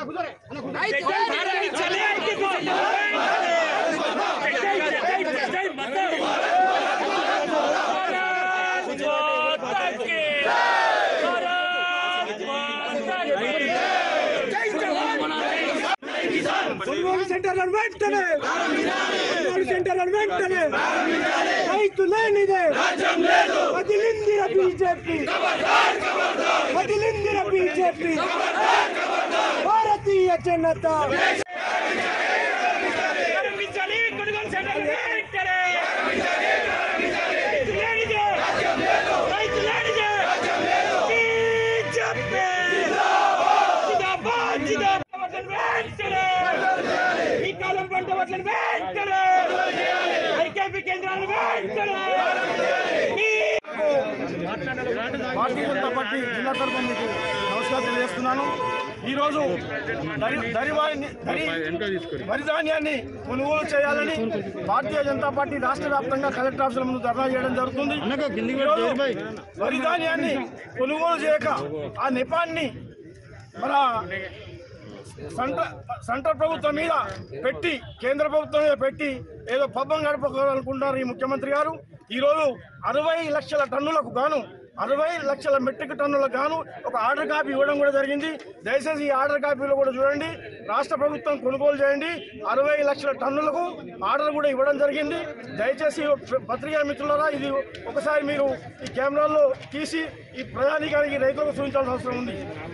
కొనుగోలు సెంటర్లను వెంటనే కొనుగోలు సెంటర్లను వెంటనే రైతు లేనిదే వదిలిందిర బీజేపీ వదిలిందిర బీజేపీ భారతీయ జనతా ఈ కాలం పంట వడ్లను వెంటనే ఐకేపీ కేంద్రాలను వెంటనే భారతీయ జనతా పార్టీ జిల్లా తరఫున మీకు నమస్కారం తెలియజేస్తున్నాను ఈ రోజు దరి- దరివారిని- దరి వరి ధాన్యాన్ని కొనుగోలు చేయాలని భారతీయ జనతా పార్టీ రాష్ట్ర వ్యాప్తంగా కలెక్టర్ ఆఫీసుల ముందు ధర్నా చేయడం జరుగుతుంది ఈ రోజు వరి ధాన్యాన్ని కొనుగోలు చేయక ఆ నెపాన్ని మన సెంట్రల్ సెంట్రల్ ప్రభుత్వం మీద పెట్టి కేంద్ర ప్రభుత్వం మీద పెట్టి ఏదో పబ్బం గడపకోవాలనుకుంటున్నారు ఈ ముఖ్యమంత్రి గారు ఈరోజు అరవై లక్షల టన్నులకు గాను అరవై లక్షల మెట్రిక్ టన్నులకు గాను ఒక ఆర్డర్ కాపీ ఇవ్వడం కూడా జరిగింది దయచేసి ఈ ఆర్డర్ కాపీలో కూడా చూడండి రాష్ట్ర ప్రభుత్వం కొనుగోలు చేయండి అరవై లక్షల టన్నులకు ఆర్డర్ కూడా ఇవ్వడం జరిగింది దయచేసి పత్రికా మిత్రులారా ఇది ఒకసారి మీరు ఈ కెమెరాల్లో తీసి ఈ ప్రధానికానికి రైతులకు చూపించాల్సిన అవసరం ఉంది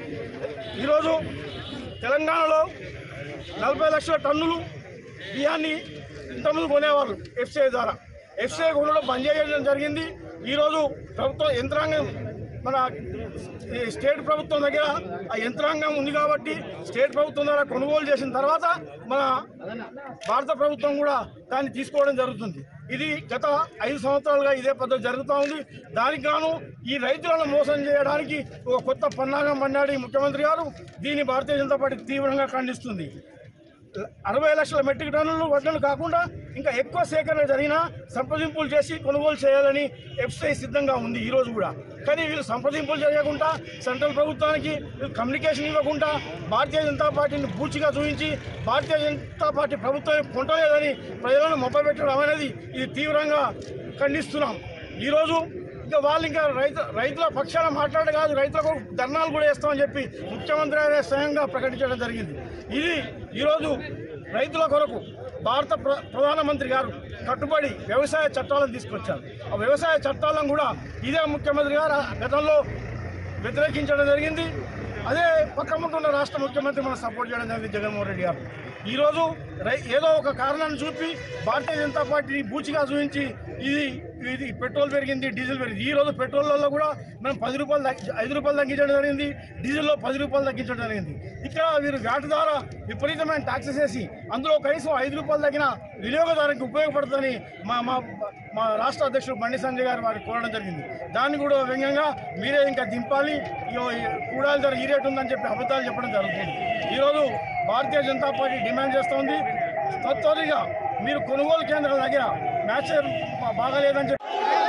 ఈరోజు తెలంగాణలో నలభై లక్షల టన్నులు బియ్యాన్ని ఇంతకుముందు కొనేవారు ఎఫ్సిఐ ద్వారా ఎఫ్సిఐ కొనడం బంద్ చేయడం జరిగింది ఈరోజు ప్రభుత్వం యంత్రాంగం మన ఈ స్టేట్ ప్రభుత్వం దగ్గర ఆ యంత్రాంగం ఉంది కాబట్టి స్టేట్ ప్రభుత్వం ద్వారా కొనుగోలు చేసిన తర్వాత మన భారత ప్రభుత్వం కూడా దాన్ని తీసుకోవడం జరుగుతుంది ఇది గత ఐదు సంవత్సరాలుగా ఇదే పద్ధతి జరుగుతూ ఉంది దానికి గాను ఈ రైతులను మోసం చేయడానికి ఒక కొత్త పన్నాగం పన్నాడు ఈ ముఖ్యమంత్రి గారు దీన్ని భారతీయ జనతా పార్టీ తీవ్రంగా ఖండిస్తుంది అరవై లక్షల మెట్రిక్ టన్నులు వడ్లను కాకుండా ఇంకా ఎక్కువ సేకరణ జరిగినా సంప్రదింపులు చేసి కొనుగోలు చేయాలని ఎఫ్సిఐ సిద్ధంగా ఉంది ఈ రోజు కూడా కానీ వీళ్ళు సంప్రదింపులు చేయకుండా సెంట్రల్ ప్రభుత్వానికి వీళ్ళు కమ్యూనికేషన్ ఇవ్వకుండా భారతీయ జనతా పార్టీని పూర్తిగా చూపించి భారతీయ జనతా పార్టీ ప్రభుత్వం కొంటలేదని ప్రజలను మొబ్బపెట్టడం అనేది ఇది తీవ్రంగా ఖండిస్తున్నాం ఈరోజు ఇంకా వాళ్ళు ఇంకా రైతు రైతుల పక్షాన మాట్లాడే కాదు రైతులకు ధర్నాలు కూడా వేస్తామని చెప్పి ముఖ్యమంత్రి గారే స్వయంగా ప్రకటించడం జరిగింది ఇది ఈరోజు రైతుల కొరకు భారత ప్ర- ప్రధానమంత్రి గారు కట్టుబడి వ్యవసాయ చట్టాలను తీసుకొచ్చారు ఆ వ్యవసాయ చట్టాలను కూడా ఇదే ముఖ్యమంత్రి గారు గతంలో వ్యతిరేకించడం జరిగింది అదే పక్కముంటున్న రాష్ట్ర ముఖ్యమంత్రి మనం సపోర్ట్ చేయడం జరిగింది జగన్మోహన్ రెడ్డి గారు ఈరోజు రై ఏదో ఒక కారణాన్ని చూపి భారతీయ జనతా పార్టీని బూచిగా చూపించి ఇది ఇది పెట్రోల్ పెరిగింది డీజిల్ పెరిగింది ఈ రోజు పెట్రోల్లో కూడా మనం పది రూపాయలు తగ్గి- ఐదు రూపాయలు తగ్గించడం జరిగింది డీజిల్లో పది రూపాయలు తగ్గించడం జరిగింది ఇక్కడ వీరు వ్యాట్ ద్వారా విపరీతమైన ట్యాక్సెస్ వేసి అందులో కనీసం ఐదు రూపాయలు తగ్గిన వినియోగదారునికి ఉపయోగపడుతుందని మా మా మా రాష్ట్ర అధ్యక్షుడు బండి సంజయ్ గారు వారికి కోరడం జరిగింది దాన్ని కూడా వ్యంగ్యంగా మీరే ఇంకా దింపాలి ఇగో ఈ కూడాలి ధర ఈ రేటు ఉందని చెప్పి అబద్ధాలు చెప్పడం జరుగుతుంది ఈరోజు భారతీయ జనతా పార్టీ డిమాండ్ చేస్తోంది తత్వరిగా మీరు కొనుగోలు కేంద్రాల దగ్గర మ్యాచ్ బాగాలేదని చెప్పి